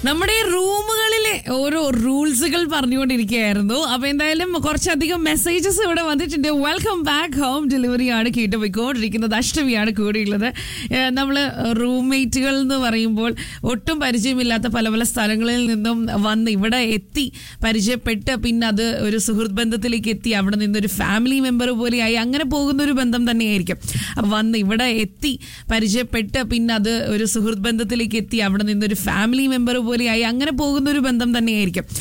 നമ്മുടെ ഈ റൂമുകളിലെ ഓരോ റൂൾസുകൾ പറഞ്ഞുകൊണ്ടിരിക്കുകയായിരുന്നു അപ്പൊ എന്തായാലും കുറച്ചധികം മെസ്സേജസ് ഇവിടെ വന്നിട്ടുണ്ട് വെൽക്കം ബാക്ക് ഹോം ഡെലിവറിയാണ് കേട്ടുപോയിക്കൊണ്ടിരിക്കുന്നത് അഷ്ടമിയാണ് കൂടിയുള്ളത് ഏഹ് നമ്മള് റൂംമേറ്റുകൾ എന്ന് പറയുമ്പോൾ ഒട്ടും പരിചയമില്ലാത്ത പല പല സ്ഥലങ്ങളിൽ നിന്നും വന്ന് ഇവിടെ എത്തി പരിചയപ്പെട്ട് പിന്നെ അത് ഒരു സുഹൃത്ത് ബന്ധത്തിലേക്ക് എത്തി അവിടെ നിന്നൊരു ഫാമിലി മെമ്പർ പോലെയായി അങ്ങനെ പോകുന്ന ഒരു ബന്ധം തന്നെയായിരിക്കും അപ്പൊ വന്ന് ഇവിടെ എത്തി പരിചയപ്പെട്ട് പിന്നെ അത് ഒരു സുഹൃത്ത് ബന്ധത്തിലേക്ക് എത്തി അവിടെ നിന്നൊരു ഫാമിലി മെമ്പർ പോലെയായി അങ്ങനെ പോകുന്ന ഒരു ബന്ധം തന്നെയായിരിക്കും